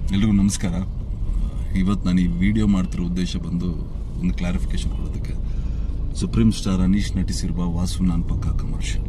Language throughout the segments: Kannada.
ಎಲ್ರಿಗೂ ನಮಸ್ಕಾರ ಇವತ್ತು ನಾನು ಈ ವಿಡಿಯೋ ಮಾಡ್ತಿರೋ ಉದ್ದೇಶ ಬಂದು ಒಂದು ಕ್ಲಾರಿಫಿಕೇಶನ್ ಕೊಡೋದಕ್ಕೆ ಸುಪ್ರೀಂ ಸ್ಟಾರ್ ಅನೀಶ್ ನಟಿಸಿರುವ ವಾಸು ನಾನು ಪಕ್ಕ ಕಮರ್ಷಿಯಲ್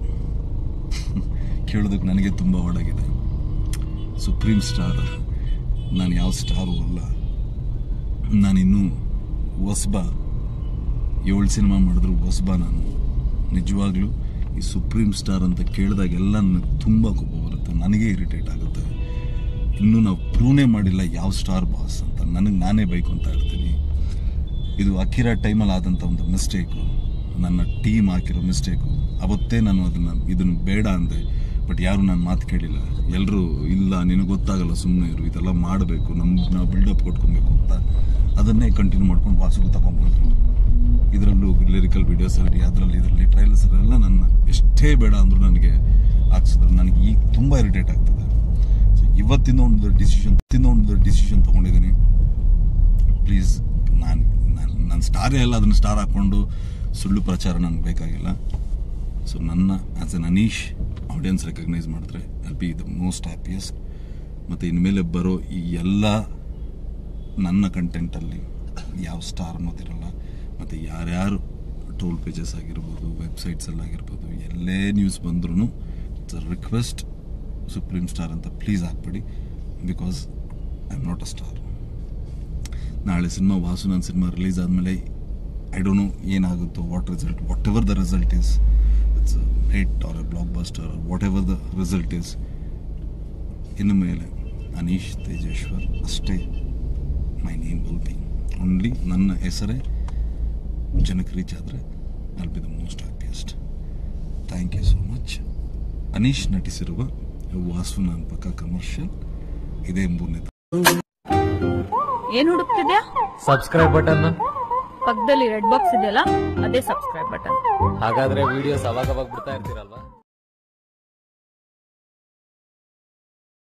ಕೇಳೋದಕ್ಕೆ ನನಗೆ ತುಂಬ ಒಳಗಿದೆ ಸುಪ್ರೀಂ ಸ್ಟಾರ್ ನಾನು ಯಾವ ಸ್ಟಾರು ಅಲ್ಲ ನಾನಿನ್ನೂ ಹೊಸಬ ಏಳು ಸಿನಿಮಾ ಮಾಡಿದ್ರು ಹೊಸಬ ನಾನು ನಿಜವಾಗ್ಲೂ ಈ ಸುಪ್ರೀಂ ಸ್ಟಾರ್ ಅಂತ ಕೇಳಿದಾಗೆಲ್ಲ ನನಗೆ ತುಂಬ ಕೋಪ ಬರುತ್ತೆ ನನಗೆ ಇರಿಟೇಟ್ ಆಗುತ್ತೆ ಇನ್ನೂ ನಾವು ಪ್ರೂವ್ನೇ ಮಾಡಿಲ್ಲ ಯಾವ ಸ್ಟಾರ್ ಬಾಸ್ ಅಂತ ನನಗೆ ನಾನೇ ಬೈಕೊಂತ ಇರ್ತೀನಿ ಇದು ಅಕಿರಾ ಟೈಮಲ್ಲಿ ಆದಂಥ ಒಂದು ಮಿಸ್ಟೇಕು ನನ್ನ ಟೀಮ್ ಹಾಕಿರೋ ಮಿಸ್ಟೇಕು ಅವತ್ತೇ ನಾನು ಅದನ್ನು ಇದನ್ನು ಬೇಡ ಅಂದೆ ಬಟ್ ಯಾರು ನನ್ನ ಮಾತು ಕೇಳಿಲ್ಲ ಎಲ್ಲರೂ ಇಲ್ಲ ನಿನಗೆ ಗೊತ್ತಾಗಲ್ಲ ಸುಮ್ಮನೆ ಇರು ಇದೆಲ್ಲ ಮಾಡಬೇಕು ನಮ್ಮ ನಾವು ಬಿಲ್ಡಪ್ ಕೊಟ್ಕೊಬೇಕು ಅಂತ ಅದನ್ನೇ ಕಂಟಿನ್ಯೂ ಮಾಡ್ಕೊಂಡು ವಾಸುಗೂ ತಗೊಂಡ್ಬಂದ್ರು ಇದರಲ್ಲೂ ಲಿರಿಕಲ್ ವಿಡಿಯೋಸ್ ಅಲ್ಲಿ ಅದರಲ್ಲಿ ಇದರಲ್ಲಿ ಟ್ರೈಲರ್ಸ್ ಎಲ್ಲ ನನ್ನ ಎಷ್ಟೇ ಬೇಡ ಅಂದರೂ ನನಗೆ ಹಾಕ್ಸಿದ್ರು ನನಗೆ ಈಗ ತುಂಬ ಇರಿಟೇಟ್ ಆಗ್ತದೆ ಸೊ ಇವತ್ತಿಂದ ಒಂದು ಡಿಸಿಷನ್ ಇವತ್ತಿಂದ ಒಂದು ಡಿಸಿಷನ್ ತೊಗೊಂಡಿದ್ದೀನಿ ಪ್ಲೀಸ್ ನಾನು ನಾನು ನನ್ನ ಸ್ಟಾರೇ ಅಲ್ಲ ಅದನ್ನು ಸ್ಟಾರ್ ಹಾಕ್ಕೊಂಡು ಸುಳ್ಳು ಪ್ರಚಾರ ನನಗೆ ಬೇಕಾಗಿಲ್ಲ ಸೊ ನನ್ನ as an Anish audience recognise ಮಾಡಿದ್ರೆ I be the most happiest ಮತ್ತು ಇನ್ಮೇಲೆ ಬರೋ ಈ ಎಲ್ಲ ನನ್ನ ಕಂಟೆಂಟಲ್ಲಿ ಯಾವ ಸ್ಟಾರ್ ಅನ್ನೋದಿರಲ್ಲ ಮತ್ತು ಯಾರ್ಯಾರು ಟೋಲ್ ಪೇಜಸ್ ಆಗಿರ್ಬೋದು ವೆಬ್ಸೈಟ್ಸಲ್ಲಿ ಆಗಿರ್ಬೋದು ಎಲ್ಲೇ ನ್ಯೂಸ್ ಬಂದ್ರೂ it's a request supreme star ಅಂತ ಪ್ಲೀಸ್ ಹಾಕ್ಬೇಡಿ because I am not a star ನಾಳೆ ಸಿನಿಮಾ ವಾಸು ನನ್ನ ಸಿನಿಮಾ ರಿಲೀಸ್ ಆದಮೇಲೆ ಐ ಡೋಂಟ್ ನೋ ಏನಾಗುತ್ತೋ what result whatever the result is it's hit or a blockbuster whatever the result is ಇನ್ನು ಮೇಲೆ ಅನೀಶ್ ತೇಜೇಶ್ವರ್ ಅಷ್ಟೇ my name will be only ನನ್ನ ಹೆಸರೇ ಜನಕ್ಕೆ ರೀಚ್ ಆದರೆ I'll be the most happiest thank you so much Anish ನಟಿಸಿರುವ ವಾಸು ನನ್ನ ಪಕ್ಕ ಕಮರ್ಷಿಯಲ್ ಇದೇ ಮೂರನೇ ಏನ್ ಹುಡುಕ್ತಿದ್ಯಾ ಸಬ್ಸ್ಕ್ರೈಬ್ ಬಟನ್ ಪಕ್ಕದಲ್ಲಿ ರೆಡ್ ಬಾಕ್ಸ್ ಇದೆಯಲ್ಲ ಅದೇ ಸಬ್ಸ್ಕ್ರೈಬ್ ಬಟನ್ ಹಾಗಾದ್ರೆ ವಿಡಿಯೋಸ್ ಅವಾಗ ಅವಾಗ ಬಿಡ್ತಾ ಇರ್ತೀರಲ್ವಾ